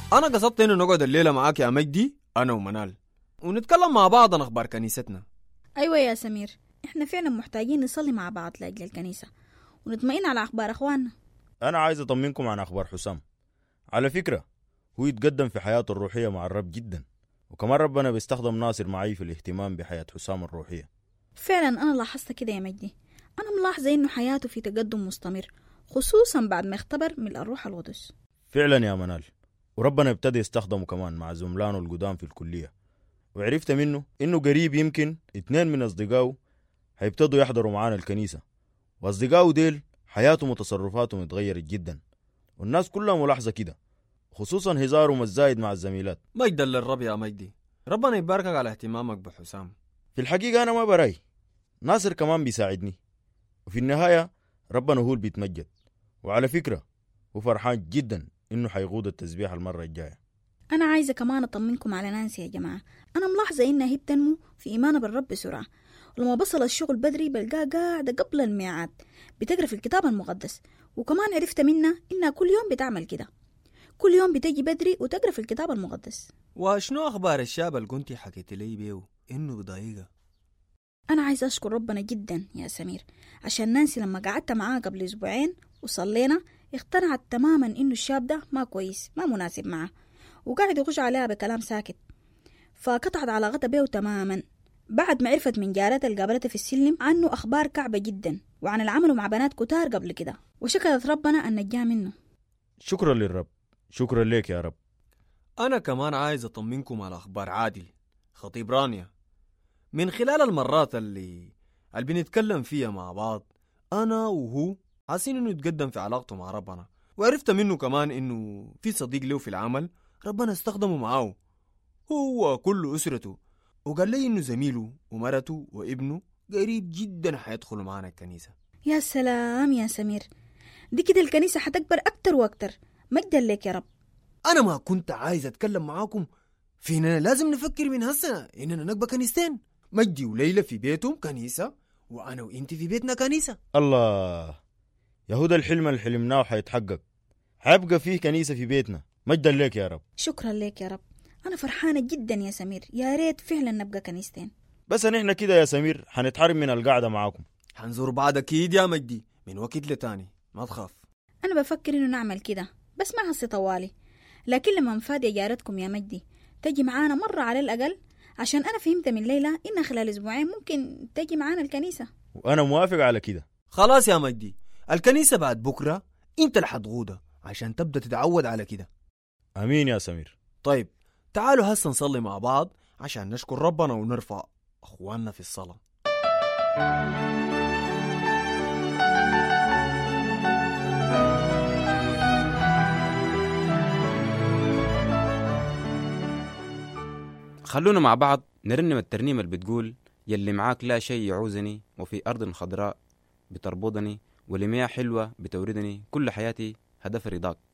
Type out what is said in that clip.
أنا قصدت إنه نقعد الليلة معاك يا مجدي أنا ومنال ونتكلم مع بعض عن أخبار كنيستنا أيوة يا سمير إحنا فعلا محتاجين نصلي مع بعض لأجل الكنيسة ونطمئن على أخبار أخواننا أنا عايز أطمنكم عن أخبار حسام على فكرة هو يتقدم في حياته الروحية مع الرب جدا وكمان ربنا بيستخدم ناصر معي في الاهتمام بحياة حسام الروحية فعلا أنا لاحظت كده يا مجدي أنا ملاحظة إنه حياته في تقدم مستمر خصوصا بعد ما اختبر من الروح القدس فعلا يا منال وربنا ابتدى يستخدمه كمان مع زملانه القدام في الكلية وعرفت منه إنه قريب يمكن اتنين من أصدقائه هيبتدوا يحضروا معانا الكنيسة وأصدقائه ديل حياتهم وتصرفاتهم اتغيرت جدا والناس كلها ملاحظة كده خصوصا هزارهم الزايد مع الزميلات مجدا للرب يا مجدي ربنا يباركك على اهتمامك بحسام في الحقيقة أنا ما براي ناصر كمان بيساعدني وفي النهاية ربنا هو اللي بيتمجد وعلى فكرة هو فرحان جدا إنه حيقود التسبيح المرة الجاية أنا عايزة كمان أطمنكم على نانسي يا جماعة أنا ملاحظة إنها هي بتنمو في إيمانها بالرب بسرعة ولما بصل الشغل بدري بلقاها قاعدة قبل الميعاد بتقرا في الكتاب المقدس وكمان عرفت منها إنها كل يوم بتعمل كده كل يوم بتجي بدري وتقرا في الكتاب المقدس وشنو أخبار الشاب اللي كنتي حكيت لي بيه إنه بضايقة أنا عايزة أشكر ربنا جدا يا سمير عشان نانسي لما قعدت معاها قبل أسبوعين وصلينا اقتنعت تماما إنه الشاب ده ما كويس ما مناسب معاه وقاعد يخش عليها بكلام ساكت فقطعت علاقتها بيه تماما بعد ما عرفت من جارتها اللي قابلتها في السلم عنه أخبار كعبة جدا وعن العمل مع بنات كتار قبل كده وشكرت ربنا أن نجاه منه شكرا للرب شكرا لك يا رب أنا كمان عايز أطمنكم على أخبار عادل خطيب رانيا من خلال المرات اللي اللي بنتكلم فيها مع بعض أنا وهو حاسين إنه يتقدم في علاقته مع ربنا وعرفت منه كمان إنه في صديق له في العمل ربنا استخدمه معاه هو وكل أسرته وقال لي إنه زميله ومرته وابنه قريب جدا حيدخلوا معانا الكنيسة يا سلام يا سمير دي كده الكنيسة حتكبر أكتر وأكتر مجدا لك يا رب أنا ما كنت عايز أتكلم معاكم في إننا لازم نفكر من هسه إننا نبقى كنيستين مجدي وليلى في بيتهم كنيسة وأنا وإنت في بيتنا كنيسة الله يهودا الحلم اللي حلمناه حيتحقق حيبقى فيه كنيسة في بيتنا مجدا لك يا رب شكرا لك يا رب أنا فرحانة جدا يا سمير يا ريت فعلا نبقى كنيستين بس نحن كده يا سمير حنتحرم من القعدة معاكم حنزور بعض أكيد يا مجدي من وقت لتاني ما تخاف أنا بفكر إنه نعمل كده بس ما هسي طوالي لكن لما نفادي جارتكم يا مجدي تجي معانا مرة على الأقل عشان أنا فهمت من ليلى إنها خلال أسبوعين ممكن تجي معانا الكنيسة وأنا موافق على كده خلاص يا مجدي الكنيسة بعد بكرة أنت اللي حتغوضها عشان تبدأ تتعود على كده أمين يا سمير طيب تعالوا هسه نصلي مع بعض عشان نشكر ربنا ونرفع أخواننا في الصلاة خلونا مع بعض نرنم الترنيمة اللي بتقول يلي معاك لا شيء يعوزني وفي أرض خضراء بتربضني ولمياه حلوة بتوردني كل حياتي هدف رضاك